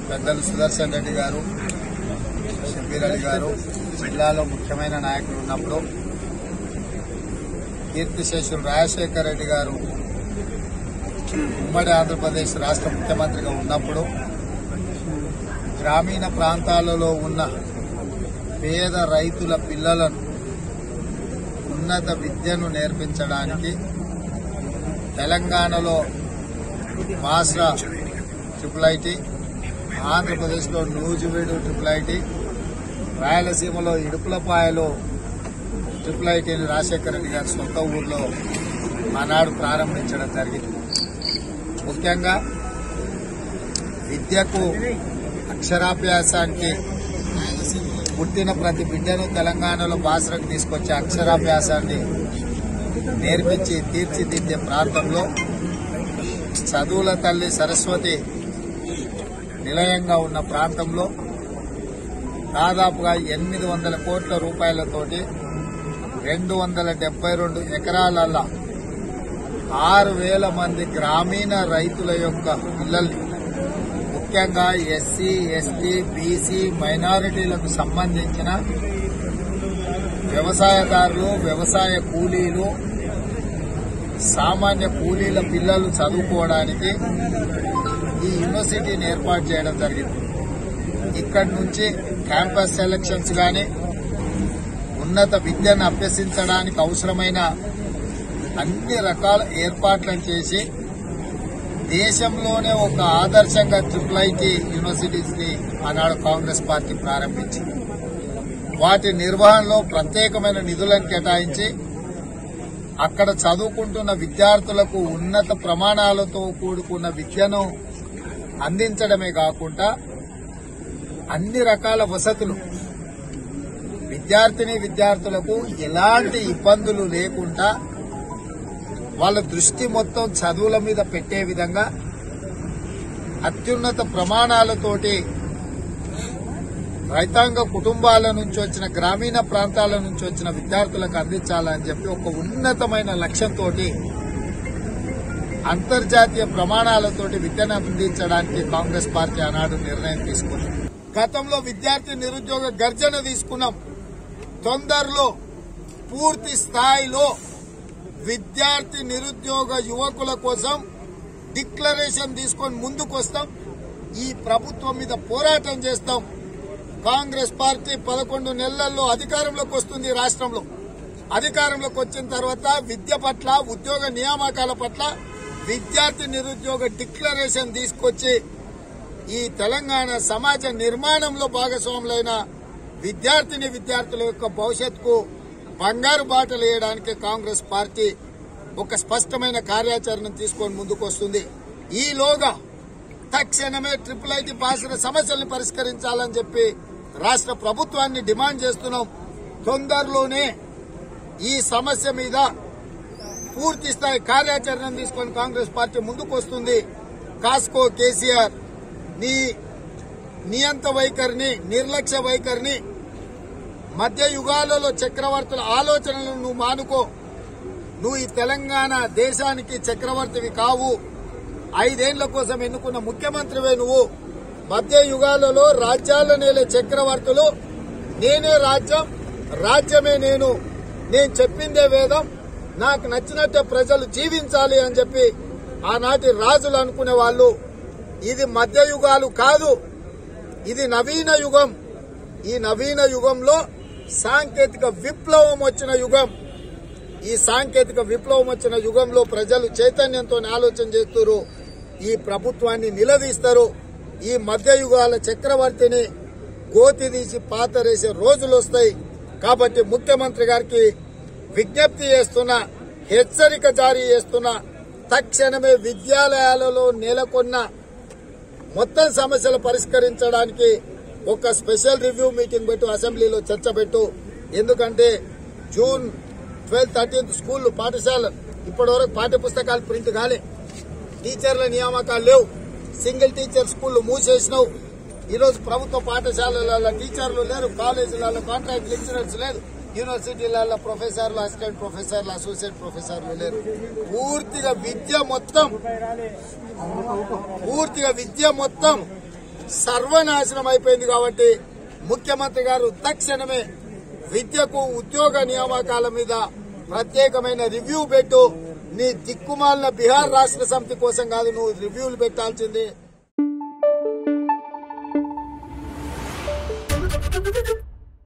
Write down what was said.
పెద్దలు సుదర్శన్ రెడ్డి గారు షబీర్ అలీ గారు జిల్లాలో ముఖ్యమైన నాయకులు ఉన్నప్పుడు కీర్తిశేషులు రాజశేఖర రెడ్డి గారు ఉమ్మడి ఆంధ్రప్రదేశ్ రాష్ట్ర ముఖ్యమంత్రిగా ఉన్నప్పుడు గ్రామీణ ప్రాంతాలలో ఉన్న పేద రైతుల పిల్లలను ఉన్నత విద్యను నేర్పించడానికి తెలంగాణలో మాస్రా ట్రిపుల్ ఐటీ ఆంధ్రప్రదేశ్లో నూజివీడు ట్రిపుల్ ఐటీ రాయలసీమలో ఇడుపులపాయలో ట్రిపుల్ ఐటీని రాజశేఖర రెడ్డి గారి సొంత ఊర్లో ఆనాడు ప్రారంభించడం జరిగింది ముఖ్యంగా విద్యకు అక్షరాభ్యాసానికి పుట్టిన ప్రతి బిడ్డను తెలంగాణలో బాసరకు తీసుకొచ్చే అక్షరాభ్యాసాన్ని నేర్పించి తీర్చిదిద్దే ప్రాంతంలో చదువుల తల్లి సరస్వతి నిలయంగా ఉన్న ప్రాంతంలో దాదాపుగా ఎనిమిది వందల కోట్ల రూపాయలతోటి రెండు వందల డెబ్బై రెండు ఎకరాలల్లా ఆరు వేల మంది గ్రామీణ రైతుల యొక్క పిల్లల్ని ముఖ్యంగా ఎస్సీ ఎస్టీ బీసీ మైనారిటీలకు సంబంధించిన వ్యవసాయదారులు వ్యవసాయ కూలీలు సామాన్య కూలీల పిల్లలు చదువుకోవడానికి ఈ యూనివర్సిటీని ఏర్పాటు చేయడం జరిగింది ఇక్కడి నుంచి క్యాంపస్ సెలక్షన్స్ గాని ఉన్నత విద్యను అభ్యసించడానికి అవసరమైన అన్ని రకాల ఏర్పాట్లను చేసి దేశంలోనే ఒక ఆదర్శంగా ట్రిపుల్ ఐటీ యూనివర్సిటీస్ ని ఆనాడు కాంగ్రెస్ పార్టీ ప్రారంభించింది వాటి నిర్వహణలో ప్రత్యేకమైన నిధులను కేటాయించి అక్కడ చదువుకుంటున్న విద్యార్థులకు ఉన్నత ప్రమాణాలతో కూడుకున్న విద్యను అందించడమే కాకుండా అన్ని రకాల వసతులు విద్యార్థిని విద్యార్థులకు ఎలాంటి ఇబ్బందులు లేకుండా వాళ్ళ దృష్టి మొత్తం చదువుల మీద పెట్టే విధంగా అత్యున్నత ప్రమాణాలతోటి రైతాంగ కుటుంబాల నుంచి వచ్చిన గ్రామీణ ప్రాంతాల నుంచి వచ్చిన విద్యార్థులకు అందించాలని చెప్పి ఒక ఉన్నతమైన లక్ష్యంతో అంతర్జాతీయ ప్రమాణాలతోటి విద్యను అందించడానికి కాంగ్రెస్ పార్టీ ఆనాడు నిర్ణయం తీసుకుంది గతంలో విద్యార్థి నిరుద్యోగ గర్జన తీసుకున్నాం తొందరలో పూర్తి స్థాయిలో విద్యార్థి నిరుద్యోగ యువకుల కోసం డిక్లరేషన్ తీసుకొని ముందుకు వస్తాం ఈ ప్రభుత్వం మీద పోరాటం చేస్తాం కాంగ్రెస్ పార్టీ పదకొండు నెలల్లో అధికారంలోకి వస్తుంది రాష్ట్రంలో అధికారంలోకి వచ్చిన తర్వాత విద్య పట్ల ఉద్యోగ నియామకాల పట్ల విద్యార్థి నిరుద్యోగ డిక్లరేషన్ తీసుకొచ్చి ఈ తెలంగాణ సమాజ నిర్మాణంలో భాగస్వాములైన విద్యార్థిని విద్యార్థుల యొక్క భవిష్యత్తుకు బంగారు బాటలు వేయడానికి కాంగ్రెస్ పార్టీ ఒక స్పష్టమైన కార్యాచరణ తీసుకొని ముందుకు వస్తుంది ఈలోగా తక్షణమే ట్రిపుల్ ఐటీ బాసిన సమస్యల్ని పరిష్కరించాలని చెప్పి రాష్ట్ర ప్రభుత్వాన్ని డిమాండ్ చేస్తున్నాం తొందరలోనే ఈ సమస్య మీద పూర్తి స్థాయి కార్యాచరణ తీసుకొని కాంగ్రెస్ పార్టీ ముందుకు వస్తుంది కాస్కో కేసీఆర్ నీ నియంత వైఖరిని నిర్లక్ష్య వైఖరిని మధ్య యుగాలలో చక్రవర్తుల ఆలోచనలను నువ్వు మానుకో నువ్వు ఈ తెలంగాణ దేశానికి చక్రవర్తివి కావు ఐదేళ్ల కోసం ఎన్నుకున్న ముఖ్యమంత్రివే నువ్వు మధ్య యుగాలలో రాజ్యాల నేలే చక్రవర్తులు నేనే రాజ్యం రాజ్యమే నేను నేను చెప్పిందే వేదం నాకు నచ్చినట్టే ప్రజలు జీవించాలి అని చెప్పి ఆనాటి రాజులు అనుకునే వాళ్ళు ఇది మధ్య యుగాలు కాదు ఇది నవీన యుగం ఈ నవీన యుగంలో సాంకేతిక విప్లవం వచ్చిన యుగం ఈ సాంకేతిక విప్లవం వచ్చిన యుగంలో ప్రజలు చైతన్యంతో ఆలోచన చేస్తారు ఈ ప్రభుత్వాన్ని నిలదీస్తారు ఈ మధ్య యుగాల చక్రవర్తిని గోతి తీసి పాతరేసే రోజులు వస్తాయి కాబట్టి ముఖ్యమంత్రి గారికి విజ్ఞప్తి చేస్తున్నా హెచ్చరిక జారీ చేస్తున్నా తక్షణమే విద్యాలయాలలో నెలకొన్న మొత్తం సమస్యలు పరిష్కరించడానికి ఒక స్పెషల్ రివ్యూ మీటింగ్ పెట్టు అసెంబ్లీలో చర్చ పెట్టు ఎందుకంటే జూన్ ట్వెల్త్ థర్టీన్త్ స్కూల్ పాఠశాల ఇప్పటివరకు పాఠ్య పుస్తకాలు ప్రింట్ కాలే టీచర్ల నియామకాలు లేవు సింగిల్ టీచర్ స్కూల్ మూసేసినావు ఈరోజు ప్రభుత్వ పాఠశాలలలో టీచర్లు లేరు కాలేజీలలో కాంట్రాక్ట్ లెక్చరర్స్ లేదు యూనివర్సిటీలలో ప్రొఫెసర్లు అసిస్టెంట్ ప్రొఫెసర్లు అసోసియేట్ ప్రొఫెసర్లు లేరు పూర్తిగా విద్య మొత్తం పూర్తిగా విద్య మొత్తం సర్వనాశనం అయిపోయింది కాబట్టి ముఖ్యమంత్రి గారు తక్షణమే విద్యకు ఉద్యోగ నియామకాల మీద ప్రత్యేకమైన రివ్యూ పెట్టు నీ దిక్కుమాలిన బీహార్ రాష్ట్ర సమితి కోసం కాదు నువ్వు రివ్యూలు పెట్టాల్సింది